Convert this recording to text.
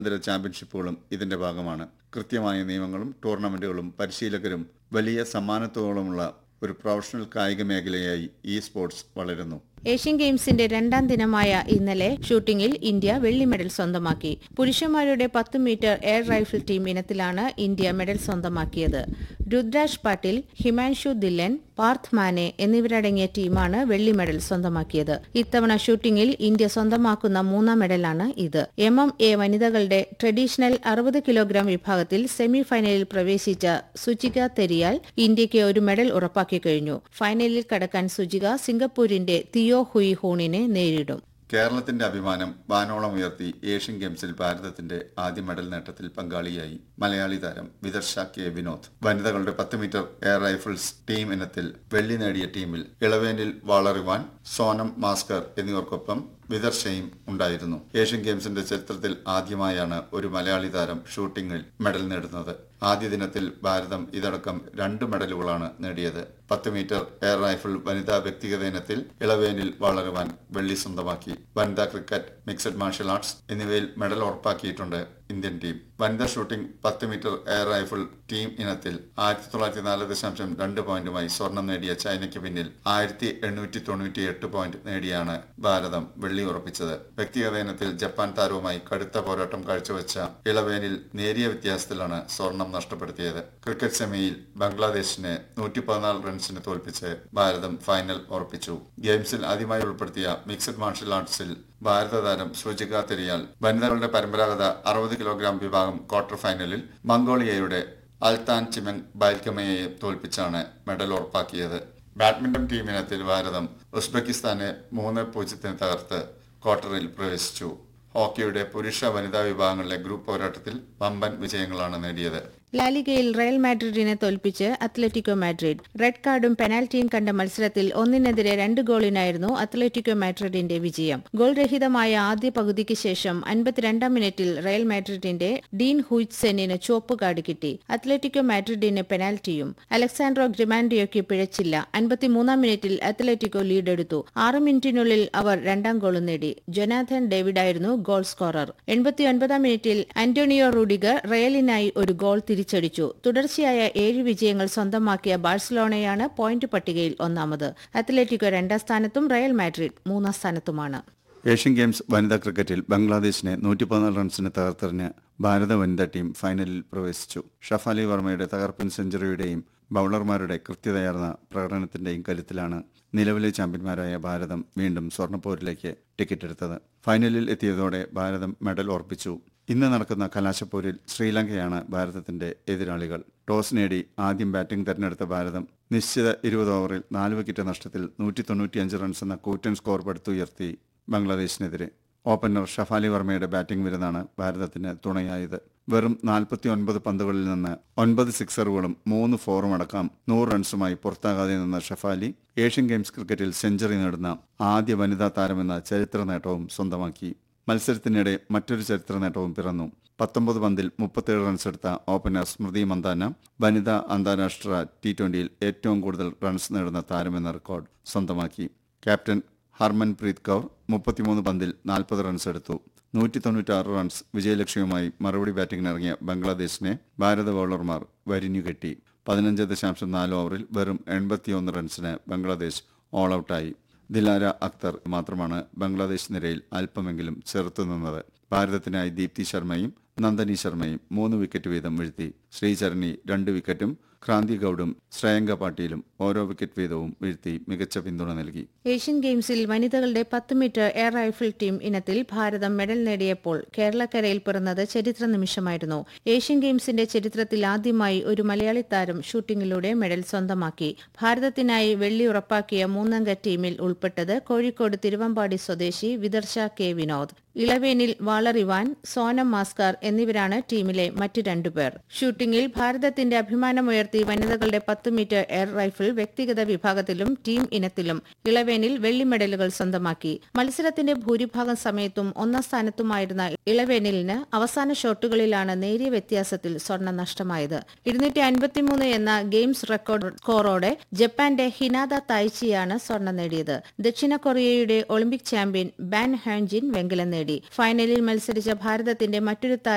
ആഭ്യന്തര ചാമ്പ്യൻഷിപ്പുകളും ഇതിന്റെ ഭാഗമാണ് കൃത്യമായ നിയമങ്ങളും ടൂർണമെന്റുകളും പരിശീലകരും വലിയ സമ്മാനത്തുകളുമുള്ള ഒരു പ്രൊഫഷണൽ കായിക മേഖലയായി ഈ സ്പോർട്സ് വളരുന്നു ഏഷ്യൻ ഗെയിംസിന്റെ രണ്ടാം ദിനമായ ഇന്നലെ ഷൂട്ടിംഗിൽ ഇന്ത്യ വെള്ളി മെഡൽ സ്വന്തമാക്കി പുരുഷന്മാരുടെ പത്ത് മീറ്റർ എയർ റൈഫിൾ ടീം ഇനത്തിലാണ് ഇന്ത്യ മെഡൽ സ്വന്തമാക്കിയത് രുദ്രാജ് പാട്ടീൽ ഹിമാൻഷു ദില്ലൻ പാർത്ഥ് മാനെ എന്നിവരടങ്ങിയ ടീമാണ് വെള്ളി മെഡൽ സ്വന്തമാക്കിയത് ഇത്തവണ ഷൂട്ടിംഗിൽ ഇന്ത്യ സ്വന്തമാക്കുന്ന മൂന്നാം മെഡലാണ് ഇത് എം എം എ വനിതകളുടെ ട്രഡീഷണൽ അറുപത് കിലോഗ്രാം വിഭാഗത്തിൽ സെമി ഫൈനലിൽ പ്രവേശിച്ച സുചിക തെരിയാൽ ഇന്ത്യയ്ക്ക് ഒരു മെഡൽ ഉറപ്പാക്കി കഴിഞ്ഞു ഫൈനലിൽ കടക്കാൻ സുചിക സിംഗപ്പൂരിന്റെ തിയോ ഹുയി ഹൂണിനെ നേരിടും കേരളത്തിന്റെ അഭിമാനം വാനോളം ഉയർത്തി ഏഷ്യൻ ഗെയിംസിൽ ഭാരതത്തിന്റെ ആദ്യ മെഡൽ നേട്ടത്തിൽ പങ്കാളിയായി മലയാളി താരം വിദർശ കെ വിനോദ് വനിതകളുടെ പത്ത് മീറ്റർ എയർ റൈഫിൾസ് ടീം ഇനത്തിൽ വെള്ളി നേടിയ ടീമിൽ ഇളവേനിൽ വാളറിവാൻ സോനം മാസ്കർ എന്നിവർക്കൊപ്പം വിദർശയും ഉണ്ടായിരുന്നു ഏഷ്യൻ ഗെയിംസിന്റെ ചരിത്രത്തിൽ ആദ്യമായാണ് ഒരു മലയാളി താരം ഷൂട്ടിംഗിൽ മെഡൽ നേടുന്നത് ആദ്യ ദിനത്തിൽ ഭാരതം ഇതടക്കം രണ്ട് മെഡലുകളാണ് നേടിയത് പത്ത് മീറ്റർ എയർ റൈഫിൾ വനിതാ വ്യക്തിഗത ഇനത്തിൽ ഇളവേനിൽ വളരുവാൻ വെള്ളി സ്വന്തമാക്കി വനിതാ ക്രിക്കറ്റ് മിക്സഡ് മാർഷൽ ആർട്സ് എന്നിവയിൽ മെഡൽ ഉറപ്പാക്കിയിട്ടുണ്ട് ഇന്ത്യൻ ടീം വനിതാ ഷൂട്ടിംഗ് പത്ത് മീറ്റർ എയർ റൈഫിൾ ടീം ഇനത്തിൽ ആയിരത്തി തൊള്ളായിരത്തി നാല് ദശാംശം രണ്ട് പോയിന്റുമായി സ്വർണം നേടിയ ചൈനയ്ക്ക് പിന്നിൽ ആയിരത്തി എണ്ണൂറ്റി തൊണ്ണൂറ്റി എട്ട് പോയിന്റ് നേടിയാണ് ഭാരതം വെള്ളി ഉറപ്പിച്ചത് വ്യക്തിഗത ഇനത്തിൽ ജപ്പാൻ താരവുമായി കടുത്ത പോരാട്ടം കാഴ്ചവെച്ച ഇളവേനിൽ നേരിയ വ്യത്യാസത്തിലാണ് സ്വർണം നഷ്ടപ്പെടുത്തിയത് ക്രിക്കറ്റ് സെമിയിൽ ബംഗ്ലാദേശിനെ നൂറ്റി പതിനാല് റൺസിന് തോൽപ്പിച്ച് ഭാരതം ഫൈനൽ ഉറപ്പിച്ചു ഗെയിംസിൽ ആദ്യമായി ഉൾപ്പെടുത്തിയ മിക്സഡ് മാർഷൽ ആർട്സിൽ ഭാരത താരം സുജിക തെരിയാൽ വനിതകളുടെ പരമ്പരാഗത അറുപത് കിലോഗ്രാം വിഭാഗം ക്വാർട്ടർ ഫൈനലിൽ മംഗോളിയയുടെ അൽത്താൻ ചിമങ് ബൈൽക്കമയെ തോൽപ്പിച്ചാണ് മെഡൽ ഉറപ്പാക്കിയത് ബാഡ്മിന്റൺ ടീമിനത്തിൽ ഭാരതം ഉസ്ബെക്കിസ്ഥാനെ മൂന്ന് പൂജ്യത്തിന് തകർത്ത് ക്വാർട്ടറിൽ പ്രവേശിച്ചു ഹോക്കിയുടെ പുരുഷ വനിതാ വിഭാഗങ്ങളിലെ ഗ്രൂപ്പ് പോരാട്ടത്തിൽ വമ്പൻ വിജയങ്ങളാണ് നേടിയത് ലാലിഗയിൽ റയൽ മാഡ്രിഡിനെ തോൽപ്പിച്ച് അത്ലറ്റിക്കോ മാഡ്രിഡ് റെഡ് കാർഡും പെനാൽറ്റിയും കണ്ട മത്സരത്തിൽ ഒന്നിനെതിരെ രണ്ട് ഗോളിനായിരുന്നു അത്ലറ്റിക്കോ മാഡ്രിഡിന്റെ വിജയം ഗോൾ രഹിതമായ ആദ്യ പകുതിക്ക് ശേഷം അൻപത്തിരണ്ടാം മിനിറ്റിൽ റയൽ മാഡ്രിഡിന്റെ ഡീൻ ഹുയ്റ്റ്സെന്നിന് ചുവപ്പ് കാർഡ് കിട്ടി അത്ലറ്റിക്കോ മാഡ്രിഡിന് പെനാൽറ്റിയും അലക്സാൻഡ്രോ ഗ്രിമാൻഡിയോയ്ക്ക് പിഴച്ചില്ല അൻപത്തിമൂന്നാം മിനിറ്റിൽ അത്ലറ്റിക്കോ ലീഡെടുത്തു ആറ് മിനിറ്റിനുള്ളിൽ അവർ രണ്ടാം ഗോളും നേടി ജൊനാഥൻ ഡേവിഡായിരുന്നു ഗോൾ സ്കോറർ എൺപത്തിയൊൻപതാം മിനിറ്റിൽ ആന്റോണിയോ റൂഡിഗർ റയലിനായി ഒരു ഗോൾ തിരിച്ചടിച്ചു തുടർച്ചയായ ഏഴ് വിജയങ്ങൾ സ്വന്തമാക്കിയ ബാഴ്സലോണയാണ് പോയിന്റ് പട്ടികയിൽ ഒന്നാമത് അത്ലറ്റിക്കോ രണ്ടാം സ്ഥാനത്തും റയൽ മാഡ്രിഡ് മൂന്നാം സ്ഥാനത്തുമാണ് ഏഷ്യൻ ഗെയിംസ് വനിതാ ക്രിക്കറ്റിൽ ബംഗ്ലാദേശിനെ നൂറ്റി പതിനാല് റൺസിന് തകർത്തെറിഞ്ഞ് ഭാരത വനിതാ ടീം ഫൈനലിൽ പ്രവേശിച്ചു ഷഫാലി വർമ്മയുടെ തകർപ്പൻ സെഞ്ചുറിയുടെയും ബൌളർമാരുടെ കൃത്യതയാർന്ന പ്രകടനത്തിന്റെയും കരുത്തിലാണ് നിലവിലെ ചാമ്പ്യന്മാരായ ഭാരതം വീണ്ടും സ്വർണ്ണപ്പോരിലേക്ക് ടിക്കറ്റ് എടുത്തത് ഫൈനലിൽ എത്തിയതോടെ ഭാരതം മെഡൽ ഉറപ്പിച്ചു ഇന്ന് നടക്കുന്ന കലാശപ്പോരിൽ ശ്രീലങ്കയാണ് ഭാരതത്തിന്റെ എതിരാളികൾ ടോസ് നേടി ആദ്യം ബാറ്റിംഗ് തെരഞ്ഞെടുത്ത ഭാരതം നിശ്ചിത ഇരുപത് ഓവറിൽ നാല് വിക്കറ്റ് നഷ്ടത്തിൽ നൂറ്റി തൊണ്ണൂറ്റിയഞ്ച് റൺസ് എന്ന കൂറ്റൻ സ്കോർ പടുത്തുയർത്തി ബംഗ്ലാദേശിനെതിരെ ഓപ്പണർ ഷഫാലി വർമ്മയുടെ ബാറ്റിംഗ് വിരുന്നാണ് ഭാരതത്തിന് തുണയായത് വെറും നാൽപ്പത്തി ഒൻപത് പന്തുകളിൽ നിന്ന് ഒൻപത് സിക്സറുകളും മൂന്ന് ഫോറും അടക്കം നൂറ് റൺസുമായി പുറത്താകാതെ നിന്ന ഷഫാലി ഏഷ്യൻ ഗെയിംസ് ക്രിക്കറ്റിൽ സെഞ്ചുറി നേടുന്ന ആദ്യ വനിതാ താരമെന്ന ചരിത്ര നേട്ടവും സ്വന്തമാക്കി മത്സരത്തിനിടെ മറ്റൊരു ചരിത്ര നേട്ടവും പിറന്നു പത്തൊമ്പത് പന്തിൽ മുപ്പത്തേഴ് റൺസ് എടുത്ത ഓപ്പണർ സ്മൃതി മന്ദാന വനിതാ അന്താരാഷ്ട്ര ടി ട്വന്റിയിൽ ഏറ്റവും കൂടുതൽ റൺസ് നേടുന്ന താരമെന്ന റെക്കോർഡ് സ്വന്തമാക്കി ക്യാപ്റ്റൻ ഹർമൻപ്രീത് കൗർ മുപ്പത്തിമൂന്ന് പന്തിൽ നാൽപ്പത് റൺസ് എടുത്തു നൂറ്റി തൊണ്ണൂറ്റാറ് റൺസ് വിജയലക്ഷ്യവുമായി മറുപടി ബാറ്റിംഗിനിറങ്ങിയ ബംഗ്ലാദേശിനെ ഭാരത ബൌളർമാർ വരിഞ്ഞുകെട്ടി പതിനഞ്ച് ദശാംശം നാല് ഓവറിൽ വെറും എൺപത്തിയൊന്ന് റൺസിന് ബംഗ്ലാദേശ് ഓൾ ഔട്ടായി ദിലാര അക്തർ മാത്രമാണ് ബംഗ്ലാദേശ് നിരയിൽ അല്പമെങ്കിലും ചെറുത്തുനിന്നത് ഭാരതത്തിനായി ദീപ്തി ശർമ്മയും നന്ദനി ശർമ്മയും മൂന്ന് വിക്കറ്റ് വീതം വീഴ്ത്തി ശ്രീചരണി രണ്ട് വിക്കറ്റും ക്രാന്തി ഗൌഡും ശ്രേയങ്ക പാട്ടീലും ഓരോ വിക്കറ്റ് വീതവും വീഴ്ത്തി മികച്ച പിന്തുണ നൽകി ഏഷ്യൻ ഗെയിംസിൽ വനിതകളുടെ പത്ത് മീറ്റർ എയർ റൈഫിൾ ടീം ഇനത്തിൽ ഭാരതം മെഡൽ നേടിയപ്പോൾ കേരളക്കരയിൽ പിറന്നത് ചരിത്ര നിമിഷമായിരുന്നു ഏഷ്യൻ ഗെയിംസിന്റെ ചരിത്രത്തിൽ ആദ്യമായി ഒരു മലയാളി താരം ഷൂട്ടിംഗിലൂടെ മെഡൽ സ്വന്തമാക്കി ഭാരതത്തിനായി വെള്ളി ഉറപ്പാക്കിയ മൂന്നംഗ ടീമിൽ ഉൾപ്പെട്ടത് കോഴിക്കോട് തിരുവമ്പാടി സ്വദേശി വിദർശ കെ വിനോദ് ഇളവേനിൽ വാളറിവാൻ സോനം മാസ്കാർ എന്നിവരാണ് ടീമിലെ മറ്റ് രണ്ടുപേർ ഷൂട്ടിംഗിൽ ഭാരതത്തിന്റെ അഭിമാനമുയർത്തി വനിതകളുടെ പത്ത് മീറ്റർ എയർ റൈഫിൾ വ്യക്തിഗത വിഭാഗത്തിലും ടീം ഇനത്തിലും ഇളവേനിൽ വെള്ളി മെഡലുകൾ സ്വന്തമാക്കി മത്സരത്തിന്റെ ഭൂരിഭാഗം സമയത്തും ഒന്നാം സ്ഥാനത്തുമായിരുന്ന ഇളവേനിലിന് അവസാന ഷോട്ടുകളിലാണ് നേരിയ വ്യത്യാസത്തിൽ സ്വർണം നഷ്ടമായത് ഇരുന്നൂറ്റി അൻപത്തിമൂന്ന് എന്ന ഗെയിംസ് റെക്കോർഡ് സ്കോറോടെ ജപ്പാന്റെ ഹിനാദ തായ്ച്ചിയാണ് സ്വർണം നേടിയത് ദക്ഷിണ കൊറിയയുടെ ഒളിമ്പിക് ചാമ്പ്യൻ ബാൻ ഹാൻജിൻ വെങ്കലം നേടി ഫൈനലിൽ മത്സരിച്ച ഭാരതത്തിന്റെ മറ്റൊരു താരം